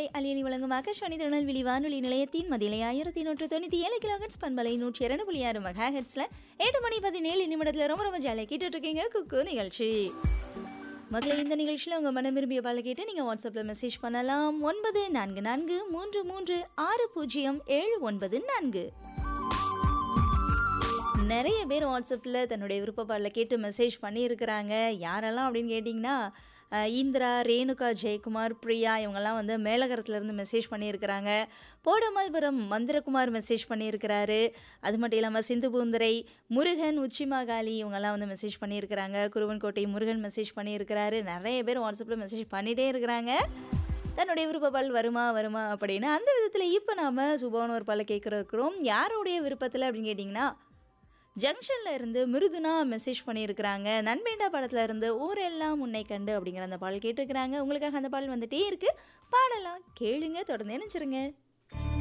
அலியலி வழங்கும் ஆகாஷ்வாணி திருநெல்வேலி வானொலி நிலையத்தின் மதிலை ஆயிரத்தி நூற்று தொண்ணூற்றி ஏழு கிலோஹெட்ஸ் பண்பலை நூற்றி இரண்டு புள்ளி ஆறு மெகா ஹெட்ஸில் எட்டு மணி பதினேழு நிமிடத்தில் ரொம்ப ரொம்ப ஜாலியாக கேட்டுட்டு இருக்கீங்க குக்கு நிகழ்ச்சி மகளே இந்த நிகழ்ச்சியில் உங்கள் மனம் விரும்பிய பால கேட்டு நீங்கள் வாட்ஸ்அப்பில் மெசேஜ் பண்ணலாம் ஒன்பது நான்கு நான்கு மூன்று மூன்று ஆறு பூஜ்ஜியம் ஏழு ஒன்பது நான்கு நிறைய பேர் வாட்ஸ்அப்பில் தன்னுடைய விருப்ப பாடலை கேட்டு மெசேஜ் பண்ணியிருக்கிறாங்க யாரெல்லாம் அப்படின்னு கேட்டிங்கன்னா அஹ், இந்திரா ரேணுகா ஜெயக்குமார் பிரியா இவங்கெல்லாம் வந்து மேலகரத்துலேருந்து மெசேஜ் பண்ணியிருக்கிறாங்க போடமல்புரம் மந்திரகுமார் மெசேஜ் பண்ணியிருக்கிறாரு அது மட்டும் இல்லாமல் சிந்து பூந்துரை முருகன் உச்சிமாகாளி இவங்கெல்லாம் வந்து மெசேஜ் பண்ணியிருக்கிறாங்க குருவன்கோட்டை முருகன் மெசேஜ் பண்ணியிருக்கிறாரு நிறைய பேர் வாட்ஸ்அப்பில் மெசேஜ் பண்ணிகிட்டே இருக்கிறாங்க தன்னுடைய விருப்பப்பால் வருமா வருமா அப்படின்னு அந்த விதத்தில் இப்போ நாம் சுபான ஒரு பால கேட்குறோம் யாருடைய விருப்பத்தில் அப்படின்னு கேட்டிங்கன்னா ஜங்ஷன்ல இருந்து மிருதுனா மெசேஜ் பண்ணியிருக்கிறாங்க நண்பேண்டா படத்துல இருந்து ஊரெல்லாம் உன்னை கண்டு அப்படிங்கிற அந்த பாடல் கேட்டிருக்கிறாங்க உங்களுக்காக அந்த பாடல் வந்துட்டே இருக்கு பாடலாம் கேளுங்க தொடர்ந்து நினைச்சிருங்க